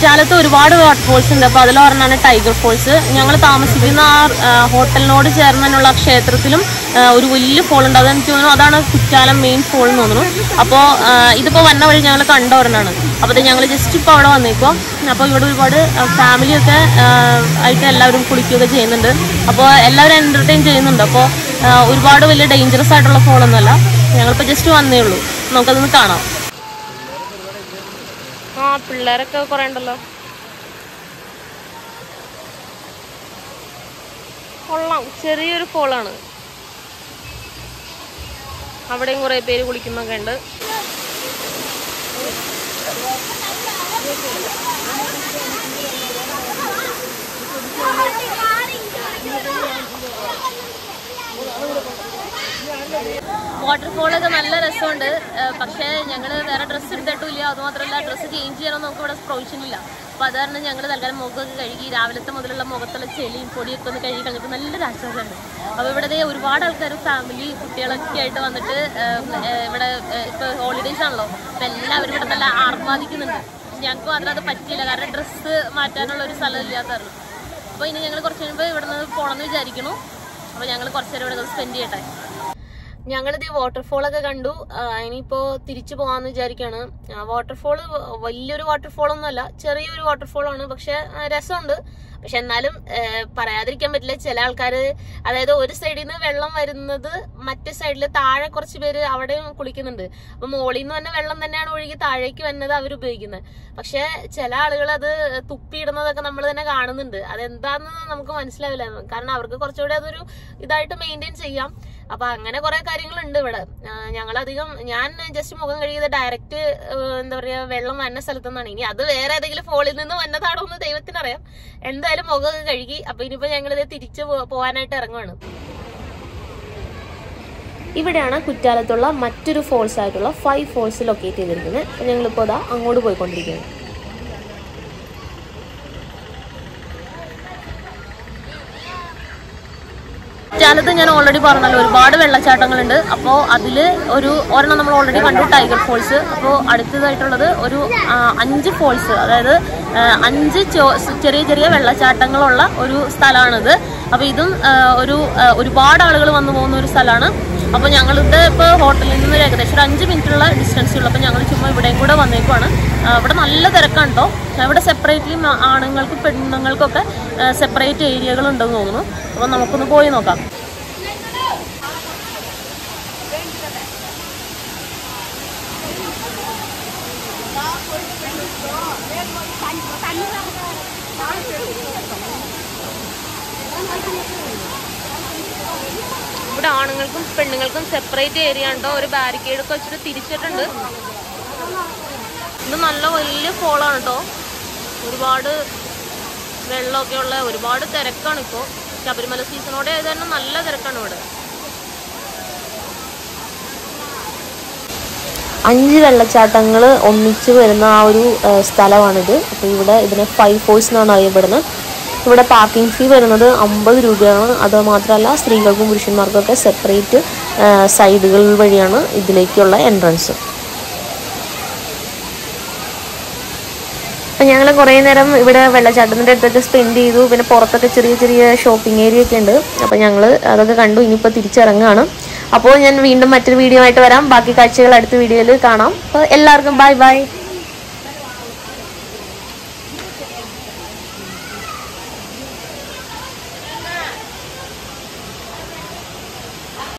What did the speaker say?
കുറ്റാലത്ത് ഒരുപാട് വാട്ടർഫോൾസ് ഉണ്ട് അപ്പോൾ അതിലൊരെണ്ണമാണ് ടൈഗർ ഫോൾസ് ഞങ്ങൾ താമസിക്കുന്ന ആ ആ, ഹോട്ടലിനോട് ചേർന്നുള്ള ക്ഷേത്രത്തിലും ആ, ഒരു വലിയ ഫോൾ ഉണ്ട് അതെനിക്ക് തോന്നുന്നു അതാണ് കുറ്റാലം മെയിൻ ഫോൾ എന്ന് തോന്നുന്നു അപ്പോൾ ഇതിപ്പോൾ വന്ന വഴി ഞങ്ങൾ കണ്ട ഒരെണ്ണമാണ് അപ്പോൾ ഞങ്ങൾ ജസ്റ്റ് ഇപ്പോൾ അവിടെ വന്നേക്കോ അപ്പോൾ ഇവിടെ ഒരുപാട് ഫാമിലിയൊക്കെ ആയിട്ട് എല്ലാവരും കുളിക്കുകയൊക്കെ ചെയ്യുന്നുണ്ട് അപ്പോൾ എല്ലാവരും എൻ്റർടൈൻ ചെയ്യുന്നുണ്ട് അപ്പോൾ ഒരുപാട് വലിയ ഡേഞ്ചറസ് ആയിട്ടുള്ള ഫോളൊന്നുമല്ല ഞങ്ങളിപ്പോൾ ജസ്റ്റ് വന്നേ ഉള്ളൂ നമുക്കതൊന്ന് കാണാം ആ പിള്ളേരൊക്കെ കുറേ ഉണ്ടല്ലോ കൊള്ളാം ചെറിയൊരു ഫോളാണ് അവിടെയും കുറേ പേര് കുളിക്കുന്നൊക്കെ ഉണ്ട് വാട്ടർഫോളൊക്കെ നല്ല രസമുണ്ട് ഏഹ് പക്ഷേ ഞങ്ങൾ വേറെ ഡ്രസ്സ് എടുത്തിട്ടില്ല അതുമാത്രമല്ല ഡ്രസ്സ് ചേഞ്ച് ചെയ്യണമെന്ന് നമുക്ക് ഇവിടെ പ്രൊവിഷൻ ഇല്ല അപ്പോൾ അത് കാരണം ഞങ്ങൾ തൽക്കാലം മുഖമൊക്കെ കഴുകി രാവിലത്തെ മുതലുള്ള മുഖത്തുള്ള ചെളിയും പൊടിയൊക്കെ ഒന്ന് കഴുകി കളഞ്ഞപ്പോൾ നല്ലൊരു ആശ്വാസമുണ്ട് അപ്പോൾ ഇവിടെ ദേ ഒരുപാട് ആൾക്കാർ ഫാമിലി കുട്ടികളൊക്കെ ആയിട്ട് വന്നിട്ട് ഏഹ് ഏഹ് ഇവിടെ ഇപ്പോൾ ഹോളിഡേയ്സ് ആണല്ലോ അപ്പോൾ എല്ലാവരും ഇവിടെ നല്ല ആർമാദിക്കുന്നുണ്ട് ഞങ്ങൾക്ക് മാത്രം അത് പറ്റിയില്ല കാരണം ഡ്രസ്സ് മാറ്റാനുള്ള ഒരു സ്ഥലം ഇല്ലാത്തതാണ് അപ്പോൾ ഇനി ഞങ്ങൾ കുറച്ച് കഴിയുമ്പോൾ ഇവിടെ നിന്ന് പോകണമെന്ന് വിചാരിക്കുന്നു അപ്പോൾ ഞങ്ങൾ കുറച്ച് നേരം ഇവിടെ സ്പെൻഡ് ചെയ്യട്ടെ ഞങ്ങളിത് വാട്ടർഫോൾ ഒക്കെ കണ്ടു ആ, ഇനിയിപ്പോ തിരിച്ചു പോകാന്ന് വിചാരിക്കാണ് വാട്ടർഫോൾ വലിയൊരു വാട്ടർഫോൾ ഒന്നുമല്ല ചെറിയൊരു വാട്ടർഫോൾ ആണ് പക്ഷെ ആ, രസമുണ്ട് പക്ഷെ എന്നാലും ആ, പറയാതിരിക്കാൻ പറ്റില്ല ചില ആൾക്കാർ അതായത് ഒരു സൈഡിൽ നിന്ന് വെള്ളം വരുന്നത് മറ്റേ സൈഡിൽ താഴെ കുറച്ച് പേര് അവിടെയും കുളിക്കുന്നുണ്ട് അപ്പൊ മോളിൽ നിന്ന് തന്നെ വെള്ളം തന്നെയാണ് ഒഴുകി താഴേക്ക് വരുന്നത് അവർ ഉപയോഗിക്കുന്നത് പക്ഷെ ചില ആളുകൾ അത് തുപ്പിയിടുന്നതൊക്കെ നമ്മൾ തന്നെ കാണുന്നുണ്ട് അതെന്താന്ന് നമുക്ക് മനസ്സിലാവില്ല കാരണം അവർക്ക് കുറച്ചുകൂടി അതൊരു ഇതായിട്ട് മെയിൻറ്റെയിൻ ചെയ്യാം അപ്പൊ അങ്ങനെ കുറെ കാര്യങ്ങളുണ്ട് ഇവിടെ ഞങ്ങൾ അധികം ഞാൻ ജസ്റ്റ് മുഖം കഴുകിയത് ഡയറക്റ്റ് എന്താ പറയാ വെള്ളം വന്ന സ്ഥലത്തു നിന്നാണ് ഇനി അത് വേറെ ഏതെങ്കിലും ഫോളിൽ നിന്ന് വന്നതാണോ എന്ന് ദൈവത്തിനറിയാം എന്തായാലും മുഖമൊക്കെ കഴുകി അപ്പൊ ഇനിയിപ്പോ ഞങ്ങൾ ഇത് തിരിച്ചു പോ- പോവാനായിട്ട് ഇറങ്ങുവാണ് ഇവിടെയാണ് കുറ്റാലത്തുള്ള മറ്റൊരു ഫോൾസ് ആയിട്ടുള്ള ഫൈവ് ഫോൾസ് ലൊക്കേറ്റ് ചെയ്തിരിക്കുന്നത് അപ്പൊ ഞങ്ങളിപ്പോൾ അതാ അങ്ങോട്ട് പോയിക്കൊണ്ടിരിക്കുകയാണ് കുറ്റാലത്ത് ഞാൻ ഓൾറെഡി പറഞ്ഞല്ലോ ഒരുപാട് വെള്ളച്ചാട്ടങ്ങളുണ്ട് അപ്പോൾ അതിൽ ഒരു ഒരെണ്ണം നമ്മൾ ഓൾറെഡി കണ്ടു ടൈഗർ ഫോൾസ് അപ്പോൾ അടുത്തതായിട്ടുള്ളത് ഒരു ആ, അഞ്ച് ഫോൾസ് അതായത് ആ, അഞ്ച് ചോ- ചെറിയ ചെറിയ വെള്ളച്ചാട്ടങ്ങളുള്ള ഒരു സ്ഥലമാണിത് അപ്പോൾ ഇതും ആ, ഒരു ആ, ഒരുപാട് ആളുകൾ വന്നു പോകുന്ന ഒരു സ്ഥലമാണ് അപ്പോൾ ഞങ്ങളിത് ഇപ്പോൾ ഹോട്ടലിൽ നിന്ന് ഒരു ഏകദേശം ഒരു അഞ്ച് മിനിറ്റുള്ള ഡിസ്റ്റൻസേ ഉള്ളൂ അപ്പോൾ ഞങ്ങൾ ചുമ്മാ ഇവിടെയും കൂടെ വന്നേക്കുവാണ് ആ, ഇവിടെ നല്ല തിരക്കാണ് കേട്ടോ ഇവിടെ സെപ്പറേറ്റ്ലി ആണുങ്ങൾക്കും പെണ്ണുങ്ങൾക്കൊക്കെ സെപ്പറേറ്റ് ഏരിയകൾ ഉണ്ടെന്ന് തോന്നുന്നു അപ്പോൾ നമുക്കൊന്ന് പോയി നോക്കാം ഇവിടെ ആണുങ്ങൾക്കും പെണ്ണുങ്ങൾക്കും സെപ്പറേറ്റ് ഏരിയ ഉണ്ടോ ഒരു ബാരിക്കേഡ് ഒക്കെ വെച്ചിട്ട് തിരിച്ചിട്ടുണ്ട് ഇത് നല്ല വലിയ ഫോളാണ് കേട്ടോ ഒരുപാട് വെള്ളമൊക്കെ ഉള്ള ഒരുപാട് തിരക്കാണ് ഇപ്പോൾ ശബരിമല സീസണോടെ ആയത് തന്നെ നല്ല തിരക്കാണ് ഇവിടെ അഞ്ച് വെള്ളച്ചാട്ടങ്ങൾ ഒന്നിച്ച് വരുന്ന ആ ഒരു ആ, സ്ഥലമാണിത് അപ്പോൾ ഇവിടെ ഇതിനെ ഫൈവ് ഫോഴ്സ് എന്നാണ് അറിയപ്പെടുന്നത് ഇവിടെ പാർക്കിംഗ് ഫീ വരുന്നത് അമ്പത് രൂപയാണ് അത് മാത്രമല്ല സ്ത്രീകൾക്കും പുരുഷന്മാർക്കും ഒക്കെ സെപ്പറേറ്റ് സൈഡുകൾ വഴിയാണ് ഇതിലേക്കുള്ള എൻട്രൻസ് അപ്പം ഞങ്ങൾ കുറേ നേരം ഇവിടെ വെള്ളച്ചാട്ടത്തിൻ്റെ അടുത്തൊക്കെ സ്പെൻഡ് ചെയ്തു പിന്നെ പുറത്തൊക്കെ ചെറിയ ചെറിയ ഷോപ്പിംഗ് ഏരിയ ഒക്കെ ഉണ്ട് അപ്പം ഞങ്ങൾ അതൊക്കെ കണ്ടു ഇനിയിപ്പോൾ തിരിച്ചിറങ്ങുകയാണ് അപ്പോൾ ഞാൻ വീണ്ടും മറ്റൊരു വീഡിയോ ആയിട്ട് വരാം ബാക്കി കാഴ്ചകൾ അടുത്ത വീഡിയോയിൽ കാണാം അപ്പോൾ എല്ലാവർക്കും ബൈ ബൈ